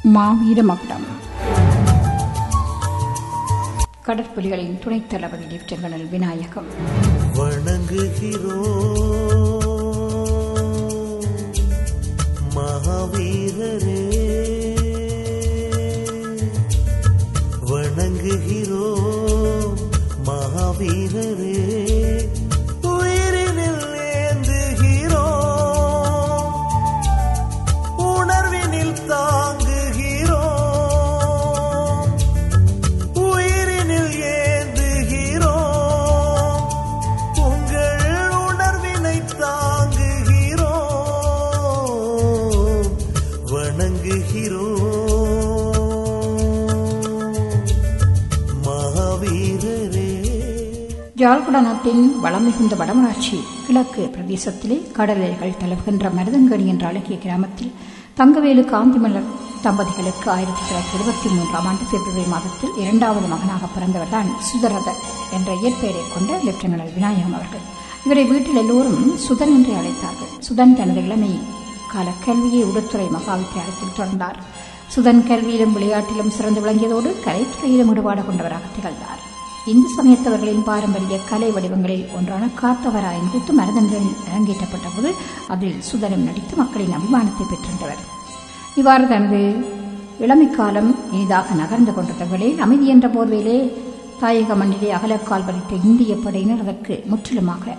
மாவீர மகுடம் கடற்புலிகளின் துணைத் தளபதி லெப்டினல் விநாயகம் வணங்குகிறோம் மகாவீரரே வணங்குகிறோம் மகாவீரரே உயிரினில் ஏந்துகிறோம் உணர்வினில் தாங்குகிறோம் உயிரினில் ஏந்துகிறோம் உங்கள் உணர்வினை தாங்குகிறோம் வணங்குகிறோம் மகாவீரரே ஜாழ்குடா நாட்டின் வளமிகுந்த வடமராட்சி கிழக்கு பிரதேசத்திலே கடலைகள் தழுவுகின்ற மருதங்கணி என்ற அழகிய கிராமத்தில் தங்கவேலு காந்திமலர் தம்பதிகளுக்கு ஆயிரத்தி தொள்ளாயிரத்தி இருபத்தி மூன்றாம் ஆண்டு பிப்ரவரி மாதத்தில் இரண்டாவது மகனாக பிறந்தவர்தான் சுதரதர் என்ற இயற்பெயரை கொண்ட லெப்டினல் விநாயகம் அவர்கள் இவரை வீட்டில் எல்லோரும் சுதன் என்று அழைத்தார்கள் சுதன் தனது இளமை கால கல்வியை உடுத்துறை மகாவித்தியாலயத்தில் தொடர்ந்தார் சுதன் கல்வியிலும் விளையாட்டிலும் சிறந்து விளங்கியதோடு கலைத்துறையிலும் ஈடுபாடு கொண்டவராக திகழ்ந்தார் இந்து சமயத்தவர்களின் பாரம்பரிய கலை வடிவங்களில் ஒன்றான காத்தவராயன் கூத்து மருதங்கள் அரங்கேற்றப்பட்ட போது அதில் சுதனம் நடித்து மக்களின் அபிமானத்தை பெற்றிருந்தவர் இவ்வாறு தனது இளமை காலம் இனிதாக நகர்ந்து கொண்டிருந்த வேளையில் அமைதி என்ற போர்வையிலே தாயக மண்ணிலே அகலக்கால் பதித்த இந்திய படையினர் அதற்கு முற்றிலுமாக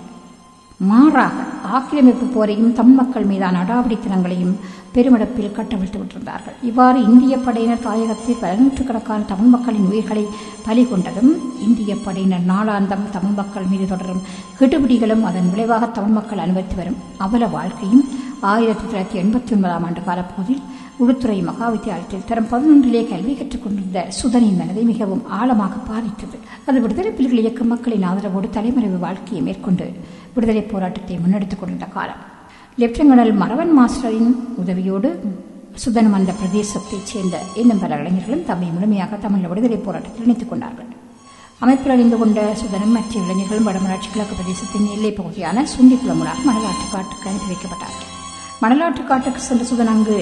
மாறாக ஆக்கிரமிப்பு போரையும் தமிழ் மக்கள் மீதான அடாவடித்தனங்களையும் பெருமடப்பில் கட்டவிழ்த்து விட்டிருந்தார்கள் இவ்வாறு இந்திய படையினர் தாயகத்தில் பல நூற்றுக்கணக்கான தமிழ் மக்களின் உயிர்களை பலி கொண்டதும் இந்திய படையினர் நாளாந்தம் தமிழ் மக்கள் மீது தொடரும் கெடுபிடிகளும் அதன் விளைவாக தமிழ் மக்கள் அனுபவித்து வரும் அவல வாழ்க்கையும் ஆயிரத்தி தொள்ளாயிரத்தி எண்பத்தி ஒன்பதாம் ஆண்டு காலப்பகுதியில் உடுத்துறை மகாவித்தியாலயத்தில் தரம் பதினொன்றிலே கல்வி கற்றுக் கொண்டிருந்த சுதனின் மனதை மிகவும் ஆழமாக பாதித்தது அது விடுதலை புலிகள் இயக்க மக்களின் ஆதரவோடு தலைமறைவு வாழ்க்கையை மேற்கொண்டு விடுதலை போராட்டத்தை முன்னெடுத்துக் கொண்டிருந்த காலம் லெப்டினல் மரவன் மாஸ்டரின் உதவியோடு சுதனம் அந்த பிரதேசத்தைச் சேர்ந்த இன்னும் பல இளைஞர்களும் தம்மை முழுமையாக தமிழ் விடுதலை போராட்டத்தில் இணைத்துக் கொண்டார்கள் அமைப்பில் அணிந்து கொண்ட சுதனம் மற்ற இளைஞர்களும் வடமராட்சி கிழக்கு பிரதேசத்தின் எல்லைப் பகுதியான சுண்டிக்குளமுடாக மணலாற்று காட்டுக்கு அனுப்பி வைக்கப்பட்டார்கள் மணலாற்று காட்டுக்கு சென்ற சுதன் அங்கு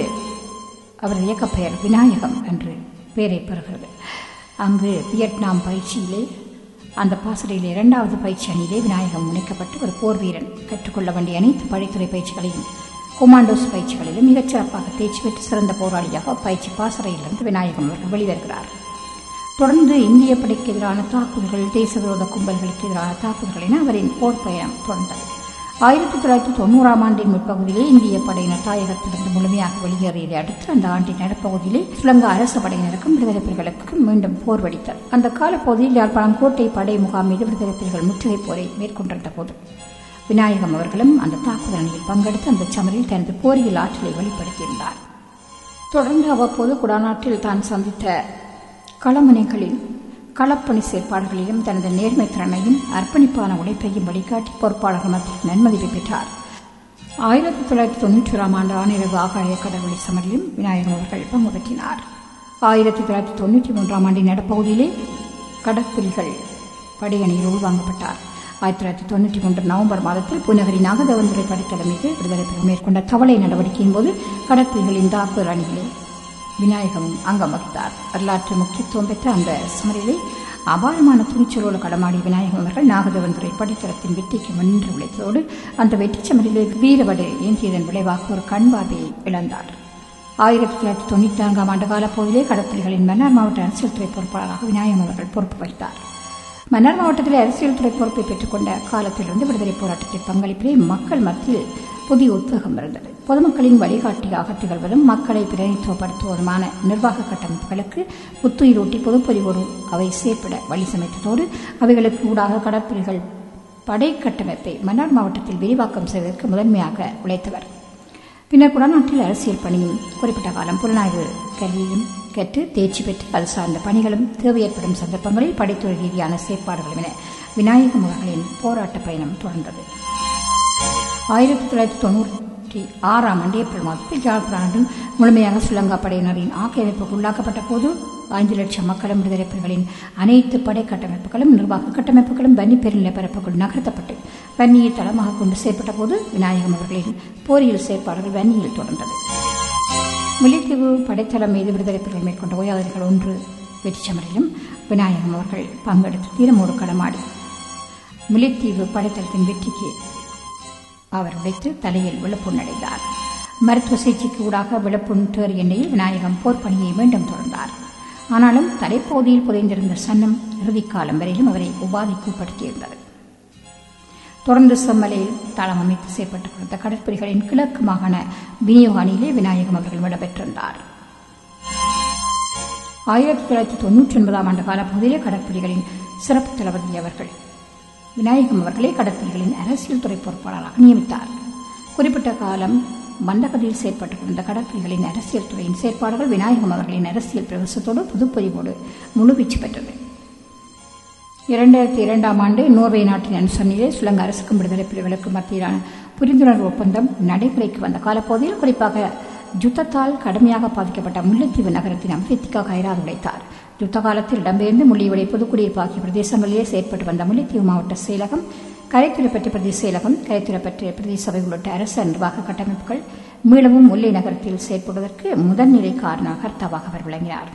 அவரது இயக்க பெயர் விநாயகம் என்று பெயரை பெறுகிறது அங்கு வியட்நாம் பயிற்சியிலே அந்த பாசறையில் இரண்டாவது பயிற்சி அணியிலே விநாயகம் முனைக்கப்பட்டு ஒரு போர் வீரன் கற்றுக்கொள்ள வேண்டிய அனைத்து படைத்துறை பயிற்சிகளையும் கொமாண்டோஸ் பயிற்சிகளிலும் மிகச் சிறப்பாக தேர்ச்சி பெற்று சிறந்த போராளியாக பயிற்சி பாசறையிலிருந்து விநாயகம் அவர்கள் வெளிவருகிறார் தொடர்ந்து இந்திய படைக்கு எதிரான தாக்குதல்கள் தேச விரோத கும்பல்களுக்கு எதிரான தாக்குதல்கள் என அவரின் போர் பயணம் தொடர்ந்தது ஆயிரத்தி தொள்ளாயிரத்தி தொண்ணூறாம் ஆண்டின் முற்பகுதியிலே இந்திய படையினர் தாயகத்திலிருந்து முழுமையாக வெளியேறியதை அடுத்து அந்த ஆண்டின் நடுப்பகுதியிலே ஸ்ரீலங்கா அரச படையினருக்கும் விடுதலை புலிகளுக்கும் மீண்டும் போர் வெடித்தது அந்த காலப்பகுதியில் யாழ்ப்பாணம் கோட்டை படை முகாம் மீது விடுதலை புலிகள் முற்றுகை போரை மேற்கொண்டிருந்த போது விநாயகம் அவர்களும் அந்த தாக்குதல் அணியில் பங்கெடுத்து அந்த சமரில் தனது போரியல் ஆற்றலை வெளிப்படுத்தியிருந்தார் தொடர்ந்து அவ்வப்போது குடாநாட்டில் தான் சந்தித்த களமுனைகளில் களப்பணி செயற்பாடுகளிலும் தனது நேர்மை திறனையும் அர்ப்பணிப்பான உழைப்பையும் வழிகாட்டி பொறுப்பாளர்கள் மத்தியில் நன்மதிப்பை பெற்றார் ஆயிரத்தி தொள்ளாயிரத்தி தொன்னூற்றி ஓராம் ஆண்டு ஆனிரவு ஆகாய கடவுளை சமரிலும் விநாயகம் அவர்கள் பங்கு பெற்றினார் ஆயிரத்தி தொள்ளாயிரத்தி தொன்னூற்றி மூன்றாம் ஆண்டின் நடுப்பகுதியிலே கடற்புலிகள் படையணியில் உள்வாங்கப்பட்டார் ஆயிரத்தி தொள்ளாயிரத்தி தொண்ணூற்றி மூன்று நவம்பர் மாதத்தில் புனகரி நாகதேவந்துரை படைத்தளம் மீது விடுதலை புலிகள் மேற்கொண்ட தவளை நடவடிக்கையின் போது கடற்புலிகளின் தாக்குதல் அணியிலே விநாயகமும் அங்கம் வகித்தார் வரலாற்று முக்கியத்துவம் பெற்ற அந்த சமரிலே அபாரமான துணிச்சலோடு களமாடிய விநாயகம் அவர்கள் நாகதேவந்துரை படைத்தளத்தின் வெற்றிக்கு முன்னின்று உழைத்ததோடு அந்த வெற்றி சமரிலே வீரவடு ஏந்தியதன் விளைவாக ஒரு கண் பார்வையை இழந்தார் ஆயிரத்தி தொள்ளாயிரத்தி தொண்ணூற்றி நான்காம் ஆண்டு காலப்பகுதியிலே கடற்புலிகளின் மன்னார் மாவட்ட அரசியல் துறை பொறுப்பாளராக விநாயகம் அவர்கள் பொறுப்பு வகித்தார் மன்னார் மாவட்டத்தில் அரசியல் துறை பொறுப்பை பெற்றுக்கொண்ட காலத்திலிருந்து விடுதலை போராட்டத்தில் பங்களிப்பிலே மக்கள் மத்தியில் புதிய உத்வேகம் இருந்தது பொதுமக்களின் வழிகாட்டியாக திகழ்வதும் மக்களை பிரதிநிதித்துவப்படுத்துவதுமான நிர்வாக கட்டமைப்புகளுக்கு புத்துயிரூட்டி பொதுப்பொறிவோடு அவை செயற்பட வழி சமைத்ததோடு அவைகளுக்கு ஊடாக கடற்புலிகள் படை கட்டமைப்பை மன்னார் மாவட்டத்தில் விரிவாக்கம் செய்வதற்கு முதன்மையாக உழைத்தவர் பின்னர் குடநாட்டில் அரசியல் பணியும் குறிப்பிட்ட காலம் புலனாய்வு கல்வியும் கற்று தேர்ச்சி பெற்று அது சார்ந்த பணிகளும் தேவை ஏற்படும் சந்தர்ப்பங்களில் படித்துறை ரீதியான செயற்பாடுகளும் என விநாயகம் அவர்களின் போராட்ட பயணம் தொடர்ந்தது ஆயிரத்தி தொள்ளாயிரத்தி தொண்ணூற்றி ஆறாம் ஆண்டு ஏப்ரல் மாதத்தில் ஜாழ்ப்பாணம் முழுமையாக ஸ்ரீலங்கா படையினரின் ஆக்கிரமிப்புக்கு உள்ளாக்கப்பட்ட போது ஐந்து லட்சம் மக்களும் விடுதலை புலிகளின் அனைத்து படை கட்டமைப்புகளும் நிர்வாக கட்டமைப்புகளும் வன்னி பெருநிலப்பரப்புக்குள் நகர்த்தப்பட்டு வன்னியை தளமாக கொண்டு செயற்பட்ட போது விநாயகம் அவர்களின் போரியல் செயற்பாடுகள் வன்னியில் தொடர்ந்தது முல்லைத்தீவு படைத்தளம் மீது விடுதலை புலிகள் மேற்கொண்ட ஓயாதர்கள் ஒன்று வெற்றி சமரிலும் விநாயகம் அவர்கள் பங்கெடுத்து தீரமோடு களமாடி முல்லைத்தீவு படைத்தளத்தின் வெற்றிக்கு அவர் உடைத்து தலையில் விழுப்புண் அடைந்தார் மருத்துவ சிகிச்சைக்கு ஊடாக விழுப்புண் தேர் எண்ணெயில் விநாயகம் போர் பணியை மீண்டும் தொடர்ந்தார் ஆனாலும் தலைப்பகுதியில் புதைந்திருந்த சன்னம் இறுதிக்காலம் வரையிலும் அவரை உபாதிக்கு உட்படுத்தியிருந்தது தொடர்ந்து செம்மலையில் தளம் அமைத்து செயற்பட்டுக் கொடுத்த கடற்புலிகளின் கிழக்கு மாகாண விநியோக அணியிலே விநாயகம் அவர்கள் இடம்பெற்றிருந்தார் ஆயிரத்தி தொள்ளாயிரத்தி தொன்னூற்றி ஒன்பதாம் ஆண்டு காலப்பகுதியிலே கடற்புலிகளின் சிறப்பு தளபதி அவர்கள் விநாயகம் அவர்களை கடற்புலிகளின் அரசியல் துறை பொறுப்பாளராக நியமித்தார் குறிப்பிட்ட காலம் மந்தகதியில் செயற்பட்டுக் கொண்ட கடற்புலிகளின் அரசியல் துறையின் செயற்பாடுகள் விநாயகம் அவர்களின் அரசியல் பிரவேசத்தோடு புதுப்பொலிவோடு முழுவீச்சு பெற்றது இரண்டாயிரத்தி இரண்டாம் ஆண்டு நோர்வே நாட்டின் அனுசரணையிலே சுலங்க அரசுக்கும் விடுதலை புலிகளுக்கும் மத்தியிலான புரிந்துணர்வு ஒப்பந்தம் நடைமுறைக்கு வந்த காலப்பகுதியில் குறிப்பாக யுத்தத்தால் கடுமையாக பாதிக்கப்பட்ட முல்லைத்தீவு நகரத்தின் அபிவிருத்திக்காக ஐராது உழைத்தார் யுத்த காலத்தில் இடம்பெயர்ந்து முள்ளிவடை புதுக்குடியிருப்பு ஆகிய பிரதேசங்களிலே செயற்பட்டு வந்த முல்லைத்தீவு மாவட்ட செயலகம் கரைத்துறைப்பற்றி பிரதேச செயலகம் கரைத்துறைப்பற்றி பிரதேச சபை உள்ளிட்ட அரசு நிர்வாக கட்டமைப்புகள் மீளவும் முல்லை நகரத்தில் செயற்படுவதற்கு முதல்நிலை காரணகர்த்தாவாக அவர் விளங்கினார்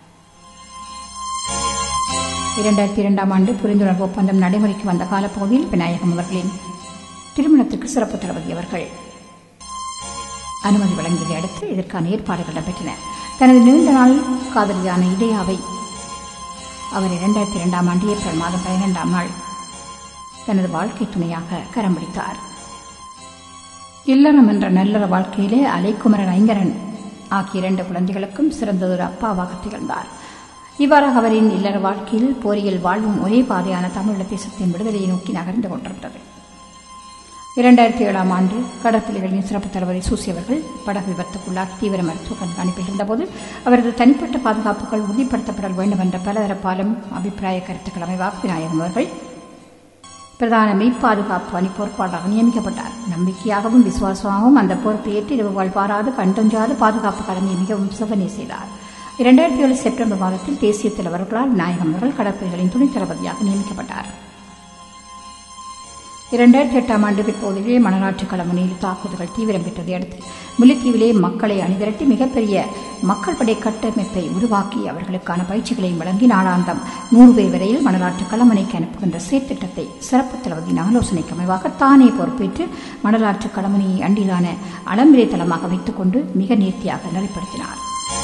இரண்டாயிரத்தி இரண்டாம் ஆண்டு புரிந்துணர்வு ஒப்பந்தம் நடைமுறைக்கு வந்த காலப்பகுதியில் விநாயகம் அவர்களின் திருமணத்திற்கு சிறப்பு தளபதி அவர்கள் அனுமதி வழங்கியதை அடுத்து இதற்கான ஏற்பாடுகள் இடம்பெற்றன தனது நீண்ட நாள் காதலியான இடையாவை அவர் இரண்டாயிரத்தி இரண்டாம் ஆண்டு ஏப்ரல் மாதம் பன்னிரெண்டாம் நாள் தனது வாழ்க்கை துணையாக கரம் பிடித்தார் இல்லறம் என்ற நல்லற வாழ்க்கையிலே அலைக்குமரன் ஐங்கரன் ஆகிய இரண்டு குழந்தைகளுக்கும் சிறந்ததொரு அப்பாவாக திகழ்ந்தார் இவ்வாறாக அவரின் இல்லற வாழ்க்கையில் போரியில் வாழ்வும் ஒரே பாதையான தமிழீழ தேசத்தின் விடுதலையை நோக்கி நகர்ந்து கொண்டிருந்தது இரண்டாயிரத்தி ஏழாம் ஆண்டு கடற்புலிகளின் சிறப்பு தளபதி சூசி அவர்கள் படகு விபத்துக்குள்ளாகி தீவிர மருத்துவ கண்காணிப்பில் இருந்தபோது அவரது தனிப்பட்ட பாதுகாப்புகள் உறுதிப்படுத்தப்பட வேண்டும் என்ற பலதரப்பாலும் அபிப்பிராய கருத்துக்கள் அமைவாக விநாயகம் அவர்கள் பிரதான மெய்ப்பாதுகாப்பு அணி பொறுப்பாளராக நியமிக்கப்பட்டார் நம்பிக்கையாகவும் விசுவாசமாகவும் அந்த பொறுப்பை ஏற்று இரவு வாழ்வாராது கண்டொன்றாது பாதுகாப்பு கடமையை மிகவும் சிவனே செய்தார் இரண்டாயிரத்தி ஏழு செப்டம்பர் மாதத்தில் தேசிய தலைவர்களால் விநாயகம் அவர்கள் கடற்படைகளின் துணைத் தளபதியாக நியமிக்கப்பட்டார் இரண்டாயிரத்தி எட்டாம் ஆண்டு பிற்போதிலே மணலாற்று களமுனையில் தாக்குதல்கள் தீவிரம் பெற்றதை அடுத்து முல்லைத்தீவிலே மக்களை அணிதிரட்டி மிகப்பெரிய மக்கள் படை கட்டமைப்பை உருவாக்கி அவர்களுக்கான பயிற்சிகளையும் வழங்கி நாளாந்தம் நூறு பேர் வரையில் மணலாற்று களமனைக்கு அனுப்புகின்ற செயற்திட்டத்தை சிறப்பு தளபதியின் ஆலோசனைக்கு அமைவாக தானே பொறுப்பேற்று மணலாற்று களமனையை அண்டிலான அளம்பிரை தளமாக வைத்துக் கொண்டு மிக நேர்த்தியாக நெறிப்படுத்தினார்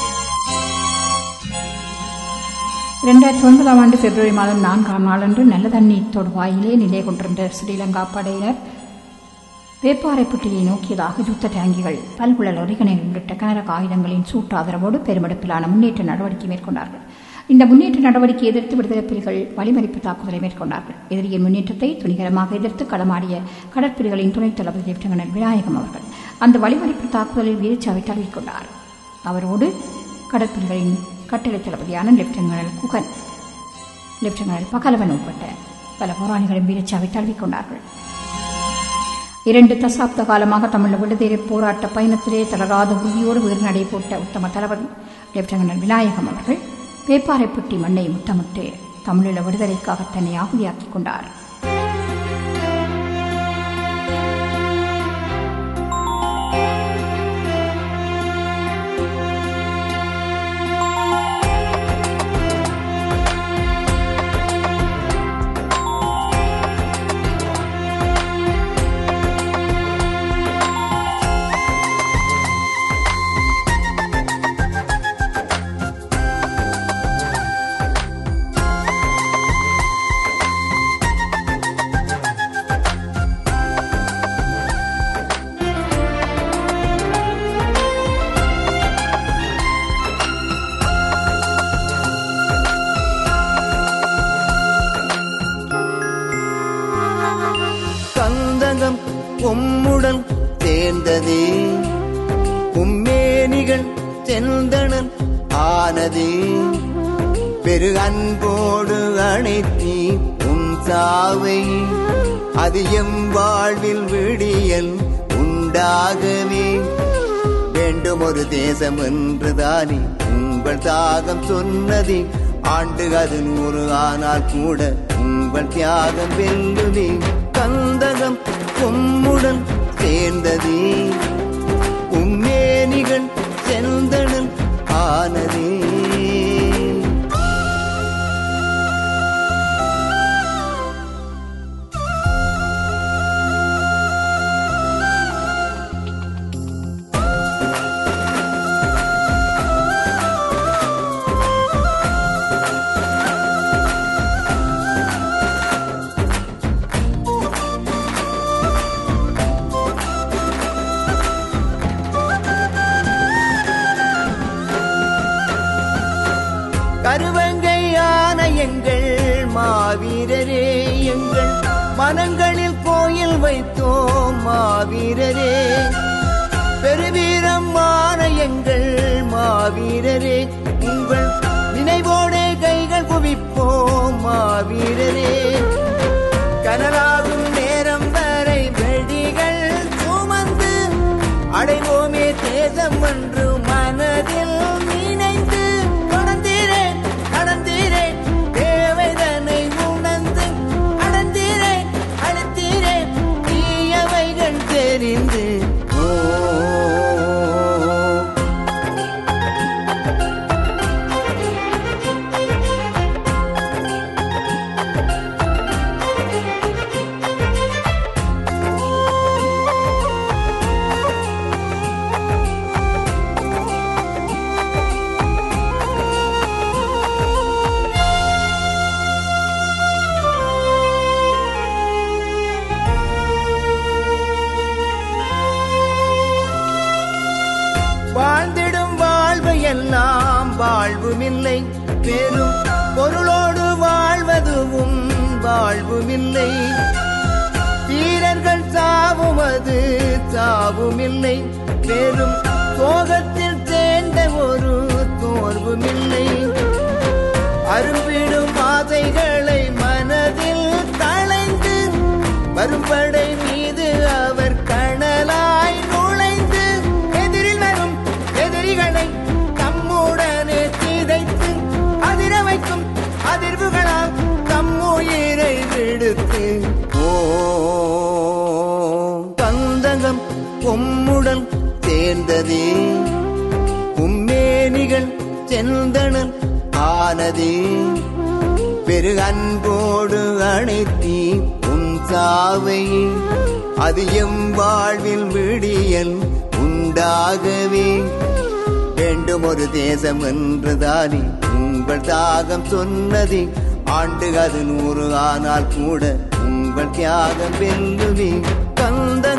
இரண்டாயிரத்தி ஒன்பதாம் ஆண்டு பிப்ரவரி மாதம் நான்காம் நாளன்று நல்ல தண்ணீர் தொடுவாயிலே நிலை கொண்டிருந்த ஸ்ரீலங்கா படையினர் வேப்பாறைப்பட்டியை நோக்கியதாக யுத்த டேங்கிகள் பல்குழல் ஒருங்கிணைகள் உள்ளிட்ட கனரக ஆயுதங்களின் சூட்டு ஆதரவோடு பெருமெடுப்பிலான முன்னேற்ற நடவடிக்கை மேற்கொண்டார்கள் இந்த முன்னேற்ற நடவடிக்கை எதிர்த்து விடுதலை புலிகள் வழிமறிப்பு தாக்குதலை மேற்கொண்டார்கள் எதிரியின் முன்னேற்றத்தை துணிகரமாக எதிர்த்து களமாடிய கடற்புலிகளின் துணைத் தளபதி லெப்டினன்ட் விநாயகம் அவர்கள் அந்த வழிமறிப்பு தாக்குதலில் வீரச்சாவை தழுவிக்கொண்டார் அவரோடு கடற்புலிகளின் கட்டளை தளபதியான லெப்டினன்ட் குகன் லெப்டினன்ட் பகலவன் உட்பட்ட பல போராளிகளும் வீரச்சாவை தழுவிக்கொண்டார்கள் இரண்டு தசாப்த காலமாக தமிழ் விடுதலை போராட்ட பயணத்திலே தளராத உறுதியோடு உயிர்நடை போட்ட உத்தம தளபதி லெப்டினன்ட் விநாயகம் அவர்கள் பேப்பாறைப்பட்டி மண்ணை முத்தமிட்டு தமிழீழ விடுதலைக்காக தன்னை ஆகுதியாக்கிக் கொண்டார் கந்தகம் உம்முடன் சேர்ந்ததே உம்மேனிகள் செந்தணன் ஆனதே பெரு அன்போடு அணைத்தி உன் சாவை அது எம் வாழ்வில் விடியல் உண்டாகவே வேண்டும் ஒரு தேசம் என்றுதானே உங்கள் தாகம் சொன்னதே ஆண்டு அது நூறு ஆனால் கூட உங்கள் தியாகம் வெல்லுதே கந்தகம் உம்முடன் சேர்ந்ததே உம்மேனிகள் செந்த வானங்களில் கோயில் வைத்தோம் மாவீரரே பெருவீரம் எங்கள் மாவீரரே உங்கள் நினைவோடே கைகள் குவிப்போம் மாவீரரே கனலாகும் நேரம் வரை வெடிகள் சுமந்து அடைவோமே தேசம் என்று மனதில் நினைந்து தொடர்ந்தீரே நடந்தீரே தேவைதனை உணர்ந்து அடந்தீரே அழுத்தீரே தீயவைகள் தெரிந்து ஓ வாழ்ந்திடும் வாழ்வு எல்லாம் வாழ்வுமில்லை பெரும் பொருளோடு வாழ்வதுவும் வாழ்வுமில்லை வீரர்கள் சாவும் அது சாவுமில்லை பெரும் சோகத்தில் சேர்ந்த ஒரு தோர்வுமில்லை அரும்பிடும் ஆசைகளை மனதில் தளைந்து வரும்படை மீது அவர் கணலாய் நுழைந்து எதிரில் வரும் எதிரிகளை தம்முடனே சிதைத்து அதிர வைக்கும் அதிர்வுகளால் தம்முயிரை விடுத்து ஓ கந்தகம் பொம்முடல் சேர்ந்ததே உம்மேனிகள் செந்தணல் ஆனதே பெரு அன்போடு அணைத்தி உன் சாவை அது எம் வாழ்வில் விடியல் உண்டாகவே வேண்டும் ஒரு தேசம் என்றுதானே உங்கள் தாகம் சொன்னதே ஆண்டு அது நூறு ஆனால் கூட உங்கள் தியாகம் வெல்லுவே கந்த